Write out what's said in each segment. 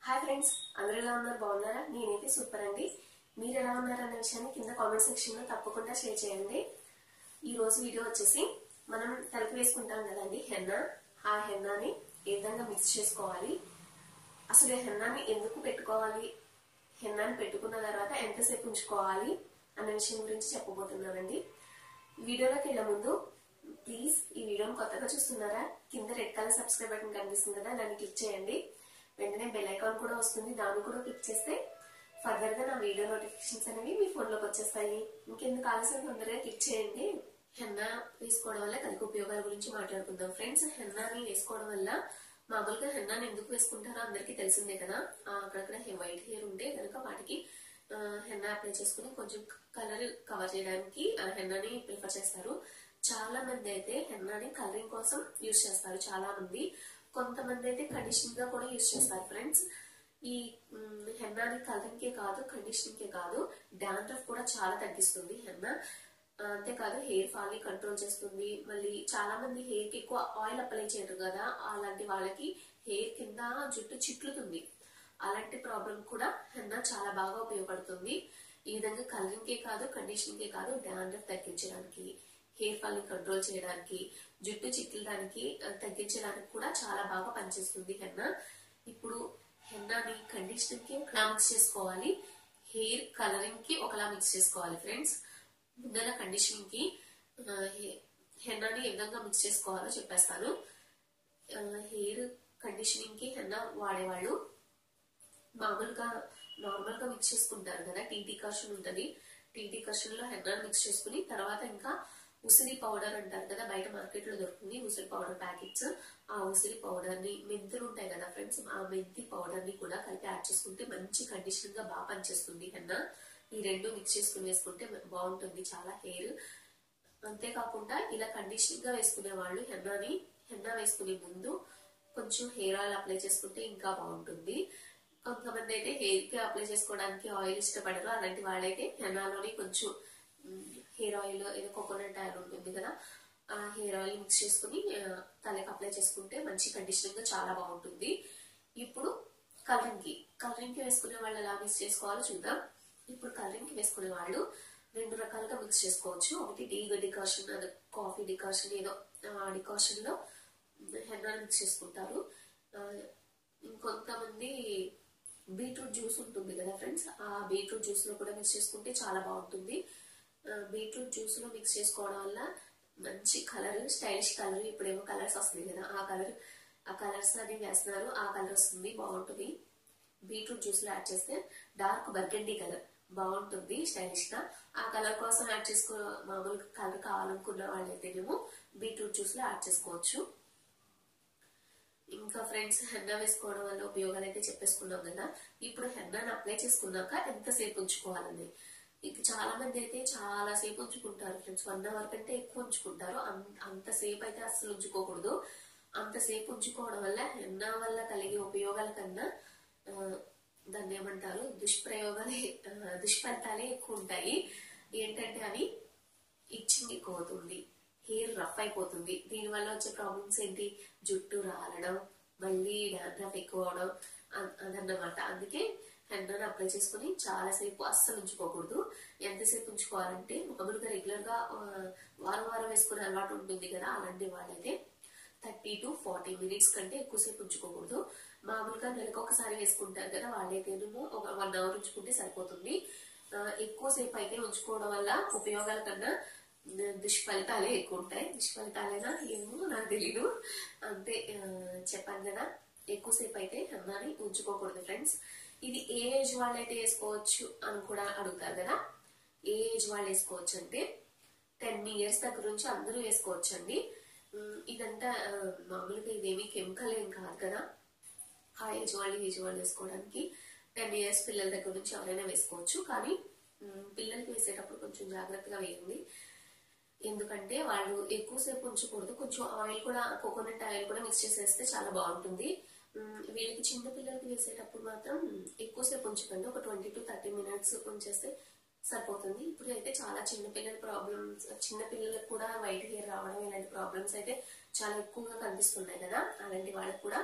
hi friends అందరూ ఎలా ఉన్నారు బాగున్నారా నేనైతే సూపర్ అండి మీరు ఎలా ఉన్నారన్న విషయాన్ని కింద కామెంట్ సెక్షన్ లో తప్పకుండా షేర్ చేయండి ఈ రోజు వీడియో వచ్చేసి మనం తలకి వేసుకుంటాం కదండి హెన్నా ఆ హెన్నాని ఏ విధంగా మిక్స్ చేసుకోవాలి అసలు ఈ హెన్నాని ఎందుకు పెట్టుకోవాలి హెన్నాని పెట్టుకున్న తర్వాత ఎంతసేపు ఉంచుకోవాలి అన్న విషయం గురించి చెప్పబోతున్నానండి వీడియోలోకి వెళ్ళే ముందు ప్లీజ్ ఈ వీడియోని కొత్తగా చూస్తున్నారా కింద రెడ్ కలర్ సబ్స్క్రైబ్ బటన్ కనిపిస్తుంది కదా దాన్ని క్లిక్ చేయండి వెంటనే బెల్ ఐకాన్ కూడా వస్తుంది దాన్ని కూడా క్లిక్ చేస్తే ఫర్దర్ గా నా వీడియో నోటిఫికేషన్స్ అనేవి మీ ఫోన్ లోకి వచ్చేస్తాయి ఇంకెందుకు ఆలస్యం తొందరగా క్లిక్ చేయండి హెన్నా వేసుకోవడం వల్ల కలిగి ఉపయోగాల గురించి మాట్లాడుకుందాం ఫ్రెండ్స్ హెన్నాని వేసుకోవడం వల్ల మామూలుగా హెన్నాని ఎందుకు వేసుకుంటారో అందరికీ తెలిసిందే కదా ఆ, అక్కడక్కడ వైట్ హెయిర్ ఉంటే కనుక వాటికి ఆ, హెన్నా అప్లై చేసుకుని కొంచెం కలర్ కవర్ చేయడానికి ఆ హెన్నాని ప్రిఫర్ చేస్తారు చాలా మంది అయితే హెన్నాని కలరింగ్ కోసం యూజ్ చేస్తారు చాలా మంది కొంతమంది అయితే కండిషనింగ్ గా కూడా యూజ్ చేస్తారు ఫ్రెండ్స్ ఈ మ్, హెన్నాని కలరింగ్ కే కాదు కండిషనింగ్ కే కాదు డాండ్రఫ్ కూడా చాలా తగ్గిస్తుంది హెన్నా ఆ, అంతేకాదు హెయిర్ ఫాల్ ని కంట్రోల్ చేస్తుంది మళ్ళీ చాలా మంది హెయిర్ కి ఎక్కువ ఆయిల్ అప్లై చేయరు కదా అలాంటి వాళ్ళకి హెయిర్ కింద జుట్టు చిట్లుతుంది అలాంటి ప్రాబ్లం కూడా హెన్నా చాలా బాగా ఉపయోగపడుతుంది ఈ విధంగా కలరింగ్ కే కాదు కండిషనింగ్ కే కాదు డాండ్రఫ్ తగ్గించడానికి హెయిర్ ఫాల్ ని కంట్రోల్ చేయడానికి జుట్టు చిట్లడానికి ఆ, తగ్గించడానికి కూడా చాలా బాగా పనిచేస్తుంది హెన్నా ఇప్పుడు హెన్నాని కండిషనింగ్ కి ఒకలా మిక్స్ చేసుకోవాలి హెయిర్ కలరింగ్ కి ఒకలా మిక్స్ చేసుకోవాలి ఫ్రెండ్స్ ముందర కండిషనింగ్ కి ఆ, హె- హెన్నాని ఏ విధంగా మిక్స్ చేసుకోవాలో చెప్పేస్తాను ఆ, హెయిర్ కండిషనింగ్ కి హెన్నా వాడేవాళ్ళు మామూలుగా నార్మల్ గా మిక్స్ చేసుకుంటారు కదా టీ డికాషన్ ఉంటది టీ డికాషన్ లో హెన్నా మిక్స్ చేసుకుని తర్వాత ఇంకా ఉసిరి పౌడర్ అంటారు కదా బయట మార్కెట్ లో దొరుకుతుంది ఉసిరి పౌడర్ ప్యాకెట్స్ ఆ ఉసిరి పౌడర్ ని మెంతులు ఉంటాయి కదా ఫ్రెండ్స్ ఆ మెంతి పౌడర్ ని కూడా కలిపి యాడ్ చేసుకుంటే మంచి కండిషన్ గా బాగా పనిచేస్తుంది హెన్నా ఈ రెండు మిక్స్ చేసుకుని వేసుకుంటే బాగుంటుంది చాలా హెయిర్ అంతేకాకుండా ఇలా కండిషనింగ్ గా వేసుకునే వాళ్ళు హెన్నాని హెన్నా వేసుకునే ముందు కొంచెం హెయిర్ ఆయిల్ అప్లై చేసుకుంటే ఇంకా బాగుంటుంది కొంతమంది అయితే హెయిర్ కి అప్లై చేసుకోవడానికి ఆయిల్ ఇష్టపడరు అలాంటి వాళ్ళైతే హెన్నాలోని కొంచెం హెయిర్ ఆయిల్ ఏదో కోకోనట్ ఆయిల్ ఉంటుంది కదా ఆ హెయిర్ ఆయిల్ మిక్స్ చేసుకుని ఆ, తలకి అప్లై చేసుకుంటే మంచి కండిషనింగ్ గా చాలా బాగుంటుంది ఇప్పుడు కలరింగ్ కి కలరింగ్ కి వేసుకునే వాళ్ళు ఎలా మిక్స్ చేసుకోవాలో చూద్దాం ఇప్పుడు కలరింగ్ కి వేసుకునే వాళ్ళు రెండు రకాలుగా మిక్స్ చేసుకోవచ్చు ఒకటి టీ డికాషన్ అది కాఫీ డికాషన్ ఏదో ఆ డికాషన్ లో హెన్నా మిక్స్ చేసుకుంటారు ఆ, ఇంకొంతమంది బీట్రూట్ జ్యూస్ ఉంటుంది కదా ఫ్రెండ్స్ ఆ బీట్రూట్ జ్యూస్ లో కూడా మిక్స్ చేసుకుంటే చాలా బాగుంటుంది ఆ, బీట్రూట్ జ్యూస్ లో మిక్స్ చేసుకోవడం వల్ల మంచి కలర్ స్టైలిష్ కలర్ ఇప్పుడేమో కలర్స్ వస్తుంది కదా ఆ కలర్ ఆ కలర్స్ అది వేస్తున్నారు ఆ కలర్ వస్తుంది బాగుంటుంది బీట్రూట్ జ్యూస్ లో యాడ్ చేస్తే డార్క్ బర్గండీ కలర్ బాగుంటుంది స్టైలిష్ గా ఆ కలర్ కోసం యాడ్ చేసుకో మామూలు కలర్ కావాలనుకున్న వాళ్ళైతేనేమో బీట్రూట్ జ్యూస్ లో యాడ్ చేసుకోవచ్చు ఇంకా ఫ్రెండ్స్ హెన్నా వేసుకోవడం వల్ల ఉపయోగాలు అయితే చెప్పేసుకున్నాం కదా ఇప్పుడు హెన్నాని అప్లై చేసుకున్నాక ఎంతసేపు ఉంచుకోవాలని ఇక చాలా మంది అయితే చాలా సేపు ఉంచుకుంటారు ఫ్రెండ్స్ వన్ అవర్ కంటే ఎక్కువ ఉంచుకుంటారు అం- అంతసేపు అయితే అస్సలు ఉంచుకోకూడదు అంతసేపు ఉంచుకోవడం వల్ల హెన్నా వల్ల కలిగే ఉపయోగాల కన్నా ఆ, దాన్ని ఏమంటారు దుష్ప్రయోగాలే ఆ, దుష్ఫలితాలే ఎక్కువ ఉంటాయి ఏంటంటే అవి ఇచ్చింగ్ ఎక్కువ అవుతుంది హెయిర్ రఫ్ అయిపోతుంది దీని వల్ల వచ్చే ప్రాబ్లమ్స్ ఏంటి జుట్టు రాలడం మళ్ళీ డాండ్రఫ్ ఎక్కువ అవడం అ- అదన్నమాట అందుకే హెన్నాను అప్లై చేసుకుని చాలా సేపు అస్సలు ఉంచుకోకూడదు ఎంతసేపు ఉంచుకోవాలంటే మామూలుగా రెగ్యులర్ గా ఆ, వారం వారం వేసుకునే అలవాటు ఉంటుంది కదా అలాంటి వాళ్ళైతే థర్టీ టు ఫార్టీ మినిట్స్ కంటే ఎక్కువసేపు ఉంచుకోకూడదు మామూలుగా నెలకు ఒకసారి వేసుకుంటారు కదా వాళ్ళైతేనేమో ఒక వన్ అవర్ ఉంచుకుంటే సరిపోతుంది ఆ, ఎక్కువసేపు అయితే ఉంచుకోవడం వల్ల ఉపయోగాల కన్నా ఆ, దుష్ఫలితాలే ఎక్కువ ఉంటాయి దుష్ఫలితాలైనా ఏమో నాకు తెలీదు అంతే ఆ, చెప్పాను కదా ఎక్కువసేపు అయితే అన్నాని ఉంచుకోకూడదు ఫ్రెండ్స్ ఇది ఏ ఏజ్ వాళ్ళైతే వేసుకోవచ్చు అని కూడా అడుగుతారు కదా ఏ ఏజ్ వాళ్ళు వేసుకోవచ్చు అంటే టెన్ ఇయర్స్ దగ్గర నుంచి అందరూ వేసుకోవచ్చు అండి ఉమ్, ఇదంతా ఆ, మామూలుగా ఇదేమి కెమికల్ ఏం కాదు కదా ఆ ఏజ్ వాళ్ళు ఈ ఏజ్ వాళ్ళు వేసుకోవడానికి టెన్ ఇయర్స్ పిల్లల దగ్గర నుంచి ఎవరైనా వేసుకోవచ్చు కానీ ఉమ్, పిల్లలకి వేసేటప్పుడు కొంచెం జాగ్రత్తగా వేయండి ఎందుకంటే వాళ్ళు ఎక్కువసేపు ఉంచకూడదు కొంచెం ఆయిల్ కూడా కోకోనట్ ఆయిల్ కూడా మిక్స్ చేసేస్తే చాలా బాగుంటుంది ఉమ్, వీళ్ళకి చిన్న పిల్లలకి వేసేటప్పుడు మాత్రం ఎక్కువసేపు ఉంచకండి ఒక ట్వంటీ టు థర్టీ మినిట్స్ ఉంచేస్తే సరిపోతుంది ఇప్పుడు అయితే చాలా చిన్న పిల్లల ప్రాబ్లమ్స్ చిన్న పిల్లలకు కూడా వైట్ హెయిర్ రావడం ఇలాంటి ప్రాబ్లమ్స్ అయితే చాలా ఎక్కువగా కనిపిస్తున్నాయి కదా అలాంటి వాళ్ళకి కూడా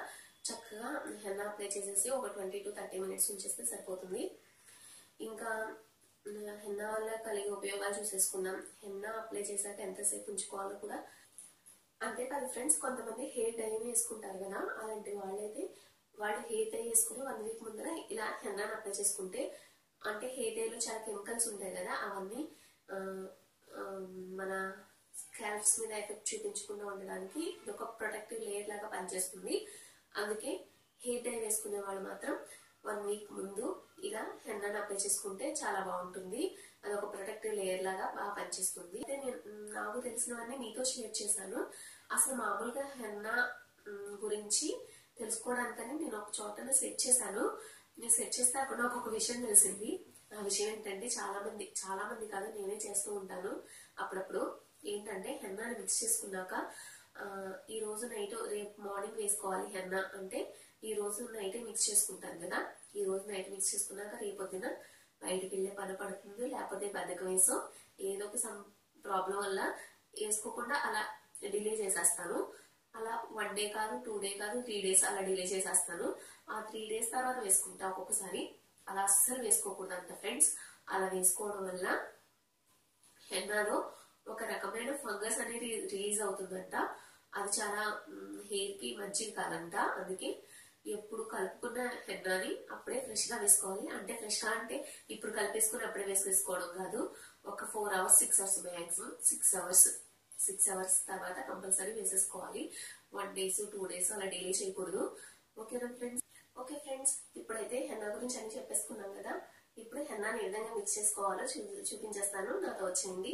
చక్కగా హెన్నా అప్లై చేసేసి ఒక ట్వంటీ టు థర్టీ మినిట్స్ ఉంచేస్తే సరిపోతుంది ఇంకా హెన్నా వల్ల కలిగే ఉపయోగాలు చూసేసుకున్నాం హెన్నా అప్లై చేశాక ఎంతసేపు ఉంచుకోవాలో కూడా అంతేకాదు ఫ్రెండ్స్ కొంతమంది హెయిర్ డై వేసుకుంటారు కదా అలాంటి వాళ్ళైతే వాళ్ళు హెయిర్ డై వేసుకుని వన్ వీక్ ముందర ఇలా హెన్నాను అప్లై చేసుకుంటే అంటే హెయిర్ డైలో చాలా కెమికల్స్ ఉంటాయి కదా అవన్నీ ఆ, ఆ, మన స్కాల్ప్స్ మీద ఎఫెక్ట్ చూపించకుండా ఉండడానికి ఇది ఒక ప్రొటెక్టివ్ లేయర్ లాగా పనిచేస్తుంది అందుకే హెయిర్ డై వేసుకునే వాళ్ళు మాత్రం వన్ వీక్ ముందు ఇలా హెన్నాను అప్లై చేసుకుంటే చాలా బాగుంటుంది అది ఒక ప్రొటెక్టివ్ లేయర్ లాగా బాగా పనిచేస్తుంది అయితే నేను నాకు తెలిసినవన్నీ మీతో షేర్ చేశాను అసలు మామూలుగా హెన్నా మ్, గురించి తెలుసుకోవడానికని నేను ఒక చోటన సెట్ చేశాను నేను సెట్ చేస్తే అక్కడ నాకు ఒక విషయం తెలిసింది ఆ విషయం ఏంటంటే చాలా మంది చాలా మంది కాదు నేనే చేస్తూ ఉంటాను అప్పుడప్పుడు ఏంటంటే హెన్నాని మిక్స్ చేసుకున్నాక ఆ, ఈ రోజు నైట్ రేపు మార్నింగ్ వేసుకోవాలి హెన్నా అంటే ఈ రోజు నైట్ మిక్స్ చేసుకుంటాను కదా ఈ రోజు నైట్ మిక్స్ చేసుకున్నాక రేపొద్దున బయటికి వెళ్ళే పని పడుతుంది లేకపోతే బద్దకం వేసో ఏదో ఒక సమ్ ప్రాబ్లం వల్ల వేసుకోకుండా అలా డిలే చేసేస్తాను అలా వన్ డే కాదు టూ డే కాదు త్రీ డేస్ అలా డిలే చేసేస్తాను ఆ త్రీ డేస్ తర్వాత వేసుకుంటా ఒక్కొక్కసారి అలా అస్సలు వేసుకోకూడదు అంట ఫ్రెండ్స్ అలా వేసుకోవడం వల్ల హెన్నాలో ఒక రకమైన ఫంగస్ అనేది రిలీజ్ అవుతుందంట అది చాలా హెయిర్ కి మంచిది కాదంట అందుకే ఎప్పుడు కలుపుకున్న హెన్నాని అప్పుడే ఫ్రెష్ గా వేసుకోవాలి అంటే ఫ్రెష్ గా అంటే ఇప్పుడు కలిపేసుకుని అప్పుడే వేసేసుకోవడం కాదు ఒక four hours six hours maximum six hours six hours తర్వాత కంపల్సరీ వేసేసుకోవాలి వన్ డేస్ టూ డేస్ అలా డైలీ చేయకూడదు ఓకేనా ఫ్రెండ్స్ ఓకే ఫ్రెండ్స్ ఇప్పుడైతే హెన్నా గురించి అని చెప్పేసుకున్నాం కదా ఇప్పుడు హెన్నాని ఏ విధంగా మిక్స్ చేసుకోవాలో చూ- చూపించేస్తాను నాతో వచ్చింది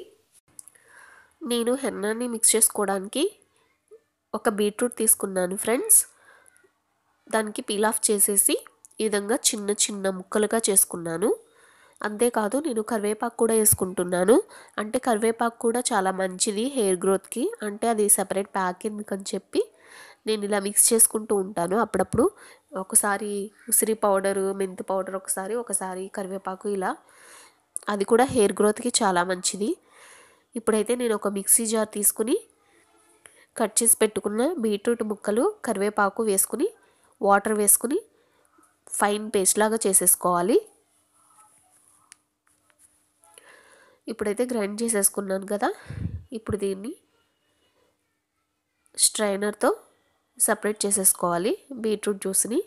నేను హెన్నాని మిక్స్ చేసుకోవడానికి ఒక బీట్రూట్ తీసుకున్నాను ఫ్రెండ్స్ దానికి పీల్ ఆఫ్ చేసేసి ఈ విధంగా చిన్న చిన్న ముక్కలుగా చేసుకున్నాను అంతేకాదు నేను కరివేపాకు కూడా వేసుకుంటున్నాను అంటే కరివేపాకు కూడా చాలా మంచిది హెయిర్ గ్రోత్కి అంటే అది సెపరేట్ ప్యాక్ ఎందుకని చెప్పి నేను ఇలా మిక్స్ చేసుకుంటూ ఉంటాను అప్పుడప్పుడు ఒకసారి ఉసిరి పౌడరు మెంతి పౌడర్ ఒకసారి ఒకసారి కరివేపాకు ఇలా అది కూడా హెయిర్ గ్రోత్కి చాలా మంచిది ఇప్పుడైతే నేను ఒక మిక్సీ జార్ తీసుకుని కట్ చేసి పెట్టుకున్న బీట్రూట్ ముక్కలు కరివేపాకు వేసుకుని వాటర్ వేసుకుని ఫైన్ పేస్ట్ లాగా చేసేసుకోవాలి ఇప్పుడైతే గ్రైండ్ చేసేసుకున్నాను కదా ఇప్పుడు దీన్ని స్ట్రైనర్తో సపరేట్ చేసేసుకోవాలి బీట్రూట్ జ్యూస్ని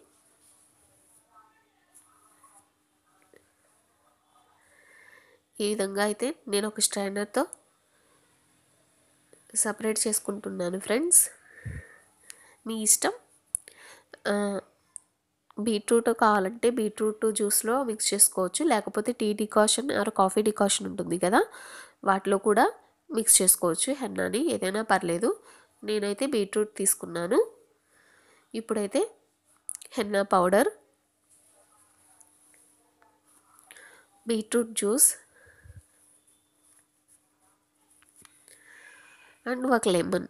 ఈ విధంగా అయితే నేను ఒక స్ట్రైనర్తో సపరేట్ చేసుకుంటున్నాను ఫ్రెండ్స్ మీ ఇష్టం ఆ, బీట్రూట్ కావాలంటే బీట్రూట్ జ్యూస్లో మిక్స్ చేసుకోవచ్చు లేకపోతే tea decoction or coffee decoction ఉంటుంది కదా వాటిలో కూడా మిక్స్ చేసుకోవచ్చు హెన్నాని ఏదైనా పర్లేదు నేనైతే బీట్రూట్ తీసుకున్నాను ఇప్పుడైతే henna powder beetroot juice and ఒక లెమన్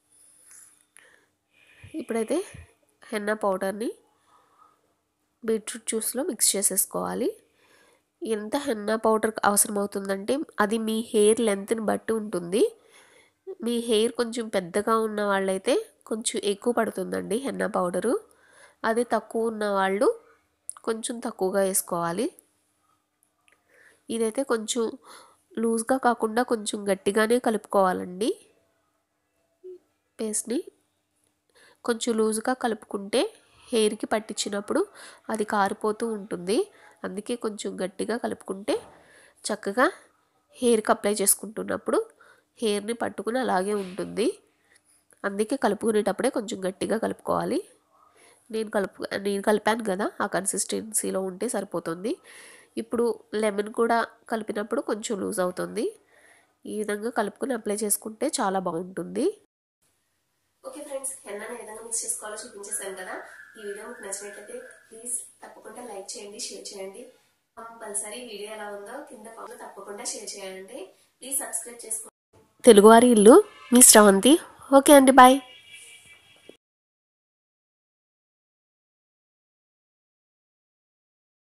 ఇప్పుడైతే హెన్నా పౌడర్ని బీట్రూట్ జ్యూస్లో మిక్స్ చేసేసుకోవాలి ఎంత హెన్నా పౌడర్ అవసరం అవుతుందంటే అది మీ హెయిర్ లెంత్ని బట్టి ఉంటుంది మీ హెయిర్ కొంచెం పెద్దగా ఉన్న వాళ్ళైతే కొంచెం ఎక్కువ పడుతుందండి హెన్నా పౌడరు అది తక్కువ ఉన్న వాళ్ళు కొంచెం తక్కువగా వేసుకోవాలి ఇదైతే కొంచెం లూజ్గా కాకుండా కొంచెం గట్టిగానే కలుపుకోవాలండి పేస్ట్ని కొంచెం లూజ్గా కలుపుకుంటే హెయిర్కి పట్టించినప్పుడు అది కారిపోతూ ఉంటుంది అందుకే కొంచెం గట్టిగా కలుపుకుంటే చక్కగా హెయిర్కి అప్లై చేసుకుంటున్నప్పుడు హెయిర్ని పట్టుకుని అలాగే ఉంటుంది అందుకే కలుపుకునేటప్పుడే కొంచెం గట్టిగా కలుపుకోవాలి నేను కలుపు నేను కలిపాను కదా ఆ కన్సిస్టెన్సీలో ఉంటే సరిపోతుంది ఇప్పుడు లెమన్ కూడా కలిపినప్పుడు కొంచెం లూజ్ అవుతుంది ఈ విధంగా కలుపుకొని అప్లై చేసుకుంటే చాలా బాగుంటుంది ఓకే ఫ్రెండ్స్ హెన్నాని ఏ విధంగా మిక్స్ చేసుకోవాలో చూపించేశాను కదా ఈ వీడియో మీకు నచ్చినట్లయితే ప్లీజ్ తప్పకుండా లైక్ చేయండి షేర్ చేయండి కంపల్సరీ వీడియో ఎలా ఉందో కింద కామెంట్ తప్పకుండా షేర్ చేయండి ప్లీజ్ సబ్స్క్రైబ్ చేసుకోండి తెలుగువారి ఇల్లు మీ శ్రవంతి ఓకే అండి బాయ్